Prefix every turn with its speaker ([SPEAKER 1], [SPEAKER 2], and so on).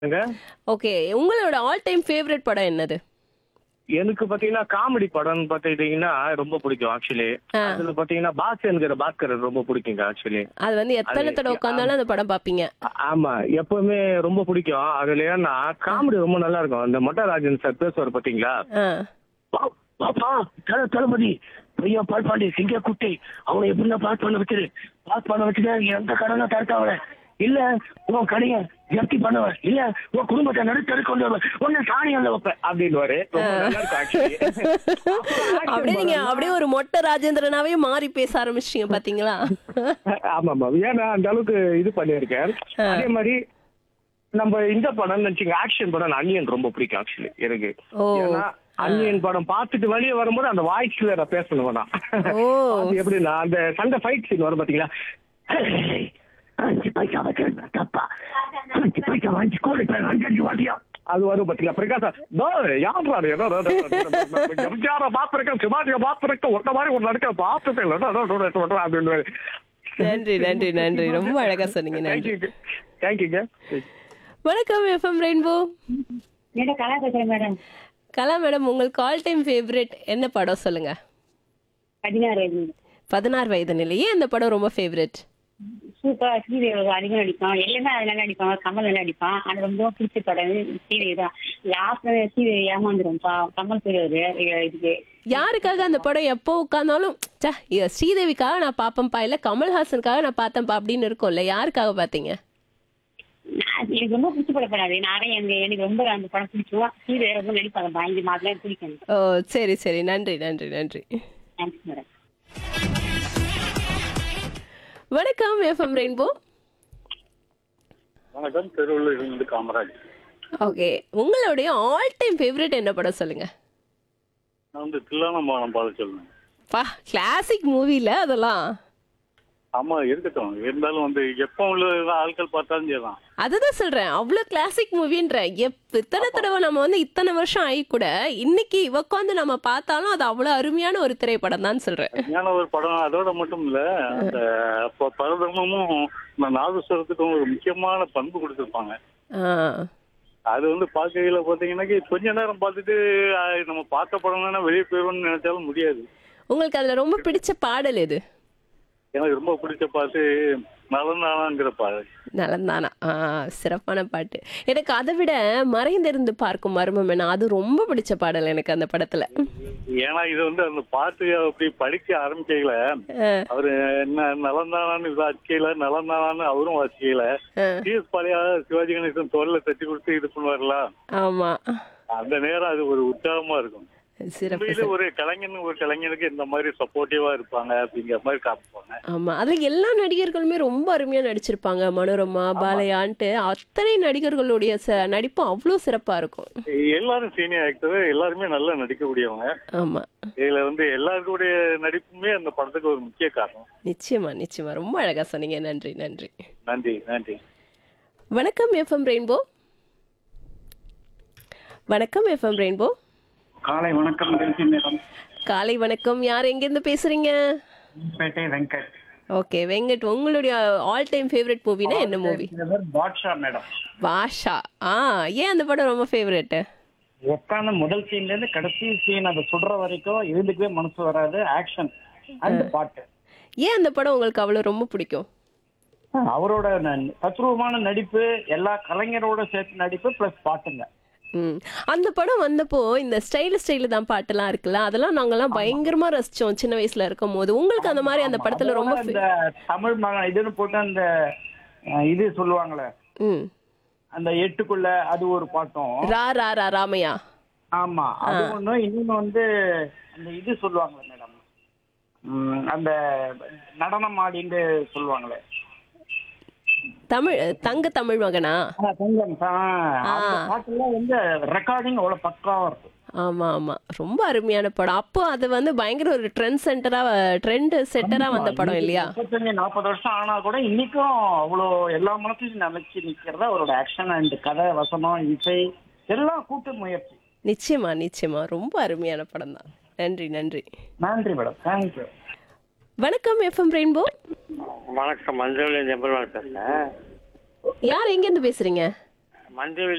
[SPEAKER 1] Okay உங்களோட all time favourite படம் என்னது
[SPEAKER 2] எனக்கு பாத்தீங்கன்னா காமெடி படம் பாத்தீங்கன்னா ரொம்ப பிடிக்கும் ஆக்சுவலி
[SPEAKER 1] ஆ.
[SPEAKER 2] அதுல பாத்தீங்கன்னா பாஸ் என்கிற பாஸ்கர் ரொம்ப பிடிக்குங்க ஆக்சுவலி
[SPEAKER 1] அது வந்து எத்தனை
[SPEAKER 2] அது-
[SPEAKER 1] தடவை உட்காந்தாலும் அந்த படம் பாப்பீங்க
[SPEAKER 2] ஆமா எப்பவுமே ரொம்ப பிடிக்கும் அதுல ஏன்னா காமெடி ரொம்ப நல்லா இருக்கும் இந்த மொட்டராஜன் சார் பேசுவார் பாத்தீங்களா
[SPEAKER 1] ஆ
[SPEAKER 2] பா- பாப்பா தல தளபதி பையன் பால் பாண்டி சிங்க குட்டி அவனை எப்படின்னா பாஸ் பண்ண வச்சிரு பாஸ் பண்ண வச்சுட்டு எந்த கடனை தடுக்க அவனை இல்ல உன் கடைய ஜப்தி பண்ணுவேன் இல்ல உன் குடும்பத்தை நடுத்தரு கொண்டு வருவேன் உன்னை சாணி அந்த வைப்பேன் அப்படின்னு ரொம்ப நல்லா இருக்கும் actually.
[SPEAKER 1] அப்படியே நீங்க அப்படியே ஒரு மொட்டை ராஜேந்திரனாவே மாறி பேச ஆரம்பிச்சிட்டீங்க பாத்தீங்களா
[SPEAKER 2] ஆமா ஆமா ஏன்னா அந்த அளவுக்கு இது பண்ணியிருக்கேன் அதே மாதிரி நம்ம இந்த படம் நினைச்சீங்க ஆக்ஷன் படம் அன்னியன் ரொம்ப பிடிக்கும் ஆக்சுவலி எனக்கு
[SPEAKER 1] ஓ.
[SPEAKER 2] ஏன்னா அன்னியன் படம் பார்த்துட்டு வெளியே வரும்போது அந்த வாய்ஸ்ல நான் பேசணும் நான்
[SPEAKER 1] ஓ.
[SPEAKER 2] அது எப்படின்னா அந்த சண்டை ஃபைட் சீன் வரும் பாத்தீங்களா அஞ்சு பைசா வச்சிருந்தா தப்பா அஞ்சு பைசா வாங்கி கோடி பேர் அஞ்சு வாட்டியா அது வரும் பாத்தீங்களா பிரகாஷ் தோ யாரா அது? ஏதோ, ஏதோ, ஏதோ, எம்ஜிஆரை பார்த்திருக்கேன் சிவாஜியை பார்த்திருக்கேன் ஒட்ட மாதிரி ஒரு நடிக்க பார்த்துட்டேன் ஏதோ, ஏதோ, ஏதோ, ஏதோ, ஏதோ அப்படின்னு
[SPEAKER 1] நன்றி நன்றி நன்றி ரொம்ப அழகா சொன்னீங்க நன்றி
[SPEAKER 2] தேங்க்யூ தேங்க்யூங்க
[SPEAKER 1] வணக்கம் எஃப்எம் ரெயின்போ
[SPEAKER 3] மேடம் கலா பேசுறேன் மேடம்
[SPEAKER 1] கலா மேடம் உங்களுக்கு ஆல் டைம் ஃபேவரட் என்ன படம் சொல்லுங்க
[SPEAKER 3] பதினாறு வயது
[SPEAKER 1] பதினாறு வயது நிலை ஏன் அந்த படம் ரொம்ப ஃபேவரட்
[SPEAKER 3] சூப்பரா ஸ்ரீதேவி அதிகம் நடிப்பான் எல்லாமே அதுல நடிப்பான் கமல் நல்லா நடிப்பான் ஆனா ரொம்ப பிடிச்ச படம் ஸ்ரீதேவி தான் லாஸ்ட்ல ஸ்ரீதேவி ஏமாந்துரும்ப்பா கமல் பெரியவர் இதுக்கு
[SPEAKER 1] யாருக்காக அந்த படம் எப்போ உட்கார்ந்தாலும் ச்சே, இது ஸ்ரீதேவிக்காக நான் பாப்பேன்ப்பா இல்ல கமல்ஹாசனுக்காக நான் பார்த்தேன்ப்பா அப்படின்னு இருக்கும்ல யாருக்காக பாத்தீங்க
[SPEAKER 3] நான் எனக்கு ரொம்ப பிடிச்ச படம் படாது நானே எனக்கு எனக்கு ரொம்ப அந்த படம் பிடிக்கும் ஸ்ரீதேவி ரொம்ப நடிப்பாங்க பயங்கர மாதிரி பிடிக்கும்
[SPEAKER 1] ஓ சரி சரி நன்றி நன்றி நன்றி
[SPEAKER 3] தேங்க்ஸ் மேடம்
[SPEAKER 1] வணக்கம் எஃப்எம் ரெயின்போ
[SPEAKER 4] வணக்கம் திருவள்ளூர் இருந்து காமராஜ்
[SPEAKER 1] ஓகே உங்களுடைய ஆல் டைம் ஃபேவரட் என்ன படம் சொல்லுங்க
[SPEAKER 4] நான் வந்து தில்லானம்பாலம் பாட சொல்லுவேன்
[SPEAKER 1] பா கிளாசிக் மூவில அதெல்லாம்
[SPEAKER 4] ஆமா இருக்கட்டும் இருந்தாலும் வந்து எப்போ உள்ள ஆட்கள் பார்த்தாலும் சரிதான்
[SPEAKER 1] அதுதான் சொல்றேன் அவ்வளோ கிளாசிக் மூவின்ற எப் இத்தனை தடவை நம்ம வந்து இத்தனை வருஷம் ஆகி கூட இன்னைக்கு உட்காந்து நம்ம பார்த்தாலும் அது அவ்வளோ அருமையான ஒரு திரைப்படம் தான் சொல்றேன்
[SPEAKER 4] ஞான ஒரு படம் அதோட மட்டும் இல்ல அந்த அப்போ பரதமும் இந்த நாதஸ்வரத்துக்கும் ஒரு முக்கியமான பண்பு கொடுத்துருப்பாங்க
[SPEAKER 1] ஆ
[SPEAKER 4] அது வந்து பார்க்கையில பாத்தீங்கன்னா கொஞ்ச நேரம் பார்த்துட்டு அஹ், நம்ம பார்த்த படம்னா வெளியே போயிடும்னு நினைச்சாலும் முடியாது
[SPEAKER 1] உங்களுக்கு அதுல ரொம்ப பிடிச்ச பாடல் எது
[SPEAKER 4] எனக்கு ரொம்ப பிடிச்ச பாட்டு நலந்தானாங்கிற பாடல்
[SPEAKER 1] நலந்தானா ஆ சிறப்பான பாட்டு எனக்கு அதை விட மறைந்திருந்து பார்க்கும் மர்மம் என்ன அது ரொம்ப பிடிச்ச பாடல் எனக்கு அந்த படத்துல
[SPEAKER 4] ஏன்னா இது வந்து அந்த பாட்டு அப்படி படிக்க ஆரம்பிக்கையில
[SPEAKER 1] ஆ,
[SPEAKER 4] அவரு என்ன நலந்தானான்னு வாசிக்கையில நலந்தானான்னு அவரும் வாசிக்கையில
[SPEAKER 1] ஆ,
[SPEAKER 4] டிஎஸ் பாலியா சிவாஜி கணேசன் தோல்ல தட்டி கொடுத்து இது பண்ணுவார்ல
[SPEAKER 1] ஆமா
[SPEAKER 4] அந்த நேரம் அது ஒரு உற்சாகமா இருக்கும்
[SPEAKER 1] சிறப்பு
[SPEAKER 4] உண்மையில ஒரு கலைஞன் ஒரு கலைஞனுக்கு இந்த மாதிரி சப்போர்ட்டிவா இருப்பாங்க அப்படிங்கிற மாதிரி காமிப்பாங்க
[SPEAKER 1] ஆமா அதுல எல்லா நடிகர்களுமே ரொம்ப அருமையா நடிச்சிருப்பாங்க மனோரமா பாலையான்ட்டு அத்தனை நடிகர்களுடைய ச- நடிப்பும் அவ்வளோ சிறப்பா இருக்கும்
[SPEAKER 4] எல்லாரும் சீனியர் ஆக்டர் எல்லாருமே நல்லா நடிக்கக்கூடியவங்க
[SPEAKER 1] ஆமா
[SPEAKER 4] இதுல வந்து எல்லாருடைய நடிப்புமே அந்த படத்துக்கு ஒரு முக்கிய காரணம்
[SPEAKER 1] நிச்சயமா நிச்சயமா ரொம்ப அழகா சொன்னீங்க நன்றி நன்றி
[SPEAKER 4] நன்றி நன்றி
[SPEAKER 1] வணக்கம் எஃப்எம் ரெயின்போ வணக்கம் எஃப்எம் ரெயின்போ
[SPEAKER 5] காலை வணக்கம் தேசி மேடம்
[SPEAKER 1] காலை வணக்கம் யார் எங்கேருந்து பேசுறீங்க
[SPEAKER 5] பேட்டை வெங்கட்
[SPEAKER 1] ஓகே வெங்கட் உங்களுடைய ஆல் டைம் ஃபேவரட் மூவினா என்ன மூவி
[SPEAKER 5] இவர் பாட்ஷா மேடம்
[SPEAKER 1] பாஷா ஆ ஏன் அந்த படம் ரொம்ப ஃபேவரட்
[SPEAKER 5] உட்கார்ந்த முதல் சீன்ல இருந்து கடைசி சீன் அதை சுடுற வரைக்கும் இருந்துக்கவே மனசு வராது ஆக்ஷன் அந்த பாட்டு
[SPEAKER 1] ஏன் அந்த படம் உங்களுக்கு அவ்வளோ ரொம்ப பிடிக்கும்
[SPEAKER 5] அவரோட ந- தத்ரூபமான நடிப்பு எல்லா கலைஞரோட சேர்த்து நடிப்பு பிளஸ் பாட்டுங்க
[SPEAKER 1] ம் அந்த படம் வந்தப்போ இந்த ஸ்டைல் ஸ்டைல் தான் பாட்டெல்லாம் இருக்குல்ல அதெல்லாம் நாங்கெல்லாம் பயங்கரமா ரசிச்சோம் சின்ன வயசுல இருக்கும் போது உங்களுக்கு அந்த மாதிரி அந்த படத்துல ரொம்ப
[SPEAKER 5] அதோட இந்த தமிழ் மகன் இதுன்னு போட்டு அந்த அஹ், இது சொல்லுவாங்களே
[SPEAKER 1] ம்
[SPEAKER 5] அந்த எட்டுக்குள்ள அது ஒரு பாட்டும்
[SPEAKER 1] ரா ரா ரா ராமையா
[SPEAKER 5] ஆமா அது ஒண்ணு இன்னொன்னு வந்து அந்த இது சொல்லுவாங்களே மேடம் அந்த நடனம் ஆடின்னு சொல்லுவாங்களே
[SPEAKER 1] தமிழ் தங்க தமிழ் மகனா
[SPEAKER 5] ஆ, தங்கம் ஆ, அந்த பாட்டுலாம் வந்து ரெக்கார்டிங் அவ்வளவு பக்காவா இருக்கும்
[SPEAKER 1] ஆமா ஆமா ரொம்ப அருமையான படம் அப்போ அது வந்து பயங்கர ஒரு ட்ரெண்ட் சென்டரா ட்ரெண்ட் செட்டரா வந்த படம் இல்லையா
[SPEAKER 5] முப்பத்தஞ்சு நாற்பது வருஷம் ஆனா கூட இன்னைக்கும் அவ்வளோ எல்லா மனசுலையும் நிலைச்சு நிக்கிறதா அவரோட ஆக்ஷன் அண்ட் கதை வசனம் இசை எல்லாம் கூட்டு முயற்சி
[SPEAKER 1] நிச்சயமா நிச்சயமா ரொம்ப அருமையான படம் தான் நன்றி நன்றி
[SPEAKER 5] நன்றி மேடம் தேங்க்யூ
[SPEAKER 1] வணக்கம் எஃப்எம் ரெயின்போ
[SPEAKER 6] வணக்கம் மஞ்சள் எம்பெருமாள் பேசுறேன்
[SPEAKER 1] யார் எங்கேருந்து பேசுறீங்க
[SPEAKER 6] மஞ்சள்